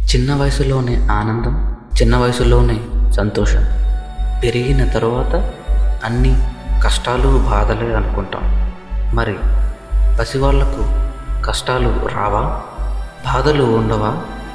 చిన్న వయసులోనే ఆనందం చిన్న వయసులోనే సంతోషం పెరిగిన తరువాత అన్ని కష్టాలు బాధలే అనుకుంటాం మరి పసివాళ్లకు కష్టాలు రావా బాధలు ఉండవా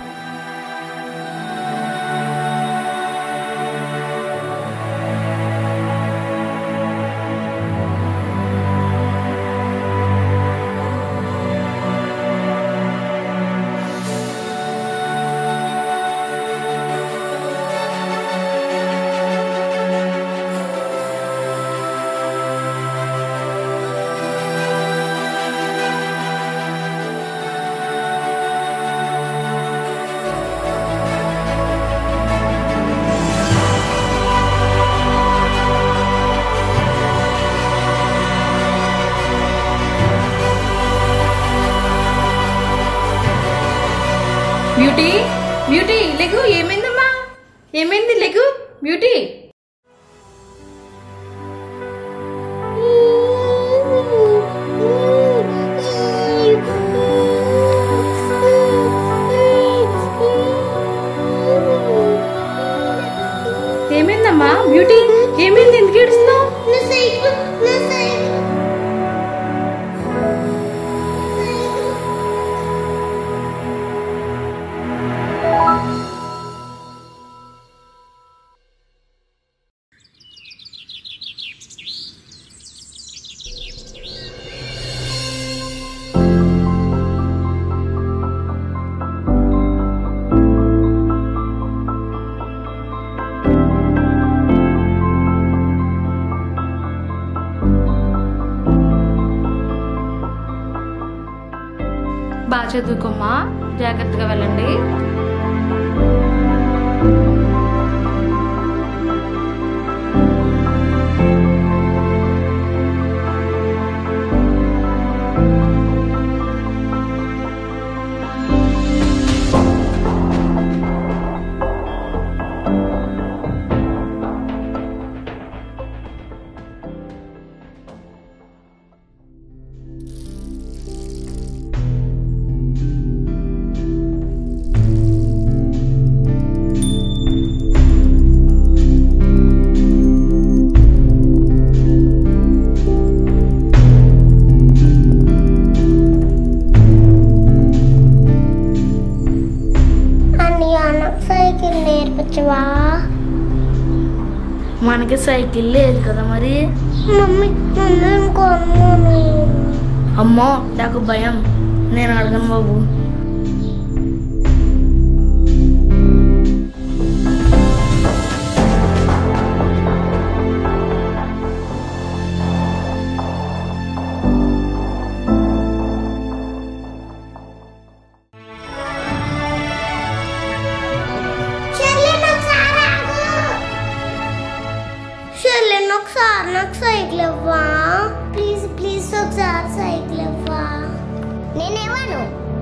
బ్యూటీ బ్యూటీ లెగు ఏమైందమ్మా ఏమైంది లెగు బ్యూటీ ఏమైందమ్మా బ్యూటీ ఏమైంది ఎందుకు ఏడుస్తున్నావు బాగా చదువుకోమ్మా జాగ్రత్తగా వెళ్ళండి అన్నయ్య నాకు సైకిల్ నేర్పించవా మనకి సైకిల్ లేదు కదా మరి మమ్మీ మమ్మీ కొన్నాను అమ్మో నాకు భయం నేను అడగను బాబు షర్లిన్ ఒకసారి ఆగు షర్లిన్ ఒకసారి నాకు సైకిల్ ఇవ్వా ప్లీజ్ ప్లీజ్ ఒకసారి సైకిల్ ఇవ్వా నేనేవాను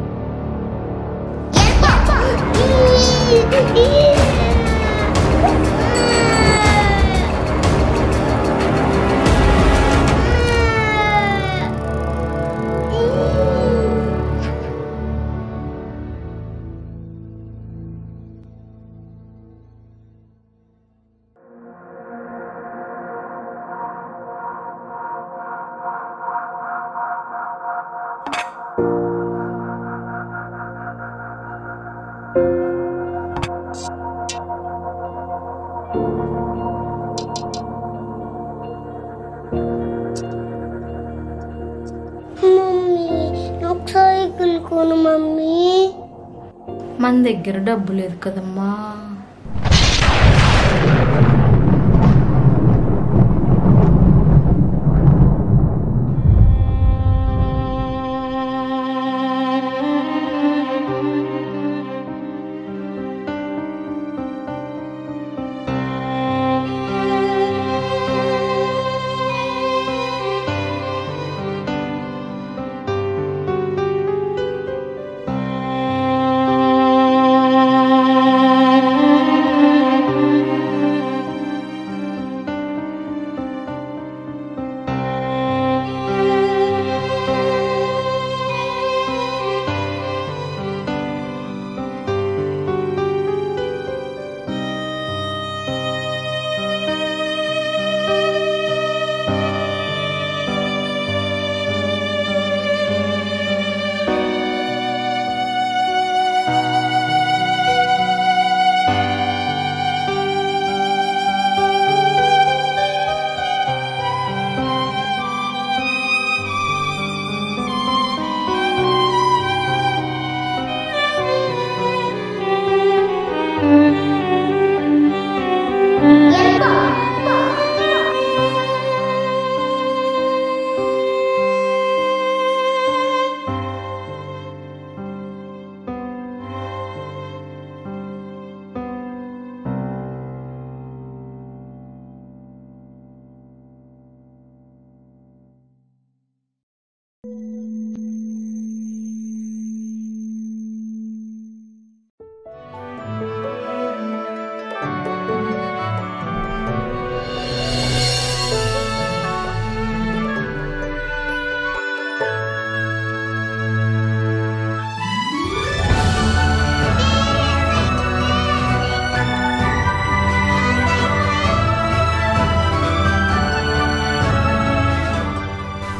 మమ్మీ నాకు సైకిల్ కొను మమ్మీ మన దగ్గర డబ్బు లేదు కదమ్మా ఆ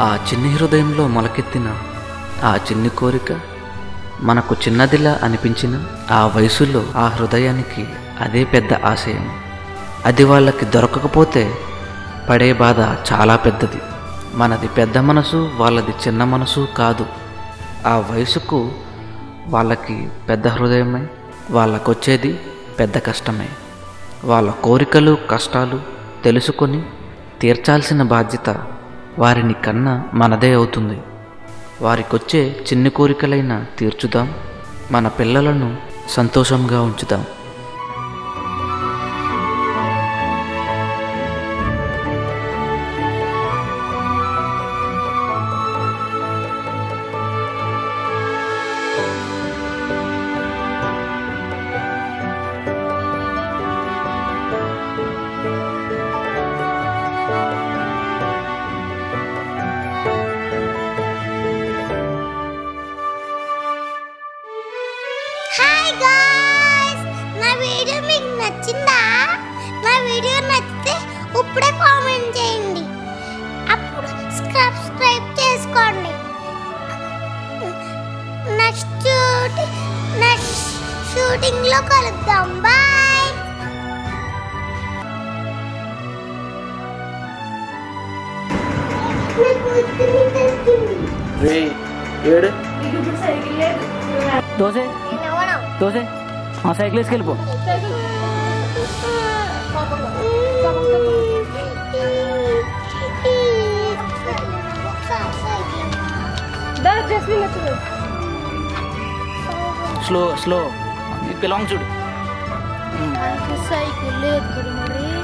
ఆ చిన్ని హృదయంలో మొలకెత్తిన ఆ చిన్ని కోరిక మనకు చిన్నదిలా అనిపించిన ఆ వయసులో ఆ హృదయానికి అదే పెద్ద ఆశయం అది వాళ్ళకి దొరకకపోతే పడే బాధ చాలా పెద్దది మనది పెద్ద మనసు వాళ్ళది చిన్న మనసు కాదు ఆ వయసుకు వాళ్ళకి పెద్ద హృదయమే వాళ్ళకొచ్చేది పెద్ద కష్టమే వాళ్ళ కోరికలు కష్టాలు తెలుసుకొని తీర్చాల్సిన బాధ్యత వారిని కన్నా మనదే అవుతుంది వారికొచ్చే చిన్ని కోరికలైనా తీర్చుదాం మన పిల్లలను సంతోషంగా ఉంచుదాం హాయ్ గాయ్స్ నా వీడియో మీకు నచ్చిందా నా వీడియో నచ్చితే ఇప్పుడే కామెంట్ చేయండి అప్పుడు సబ్స్క్రైబ్ చేసుకోండి నెక్స్ట్ నెక్స్ట్ షూటింగ్ లో కలుద్దాం బాయ్ రే ఏడు దోసే నేనెవను దోసే ఆ సైకిల్ వేసుకెళ్ళిపో దా జస్మిన్ వచ్చింది స్లో స్లో పిలాంగ్ చూడు సైకిల్ లేదు కదా మరి